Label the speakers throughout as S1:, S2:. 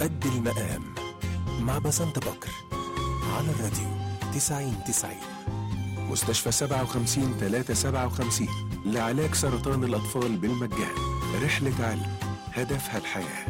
S1: قد المقام مع بسنت بكر على الراديو 90 90 مستشفى 57 357 لعلاج سرطان الأطفال بالمجان رحلة علم هدفها الحياه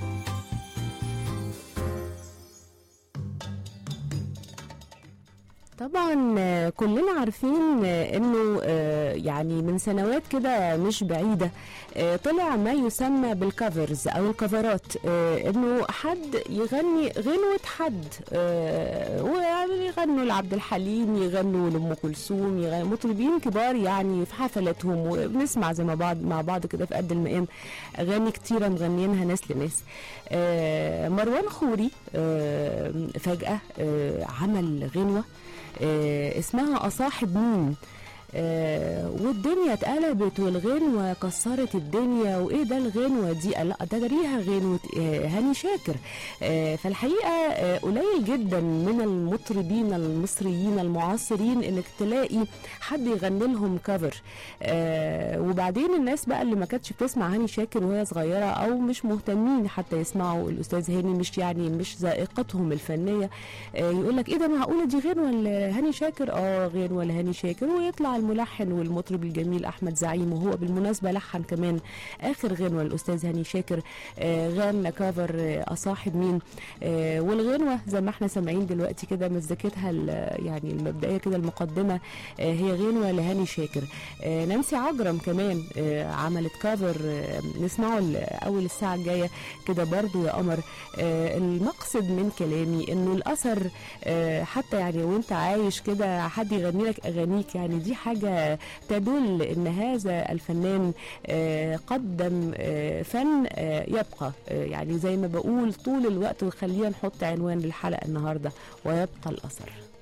S2: طبعا آه، كلنا عارفين آه، انه آه، يعني من سنوات كده مش بعيده آه، طلع ما يسمى بالكفرز او الكفرات آه، انه حد يغني غنوه حد آه، ويعني يغنوا لعبد الحليم يغنوا لام كلثوم يغنوا مطربين كبار يعني في حفلاتهم وبنسمع زي ما بعض مع بعض كده في قد المقام اغاني كتيره مغنيينها ناس لناس آه، مروان خوري آه، فجاه آه، عمل غنوه آه، اسمها أصاحب مين آه والدنيا اتقلبت والغنوة كسرت الدنيا وايه ده الغنوة دي لا ده ليها غنوة آه هاني شاكر آه فالحقيقة آه قليل جدا من المطربين المصريين المعاصرين انك تلاقي حد يغني لهم كفر آه وبعدين الناس بقى اللي ما كانتش بتسمع هاني شاكر وهي صغيرة او مش مهتمين حتى يسمعوا الاستاذ هاني مش يعني مش ذائقتهم الفنية آه يقول لك ايه ده معقولة دي غنوة لهاني شاكر اه غنوة لهاني شاكر ويطلع الملحن والمطرب الجميل احمد زعيم وهو بالمناسبه لحن كمان اخر غنوه الاستاذ هاني شاكر آه غنى كفر آه اصاحب مين آه والغنوه زي ما احنا سامعين دلوقتي كده مزيكتها ال- يعني المبدئيه كده المقدمه آه هي غنوه لهاني شاكر آه نانسي عجرم كمان آه عملت كفر آه نسمعه ال- اول الساعه الجايه كده برضو يا قمر آه المقصد من كلامي انه الاثر آه حتى يعني وانت عايش كده حد يغني لك اغانيك يعني دي حاجه تدل ان هذا الفنان آه قدم آه فن آه يبقى آه يعني زي ما بقول طول الوقت وخلينا نحط عنوان للحلقه النهارده ويبقى الاثر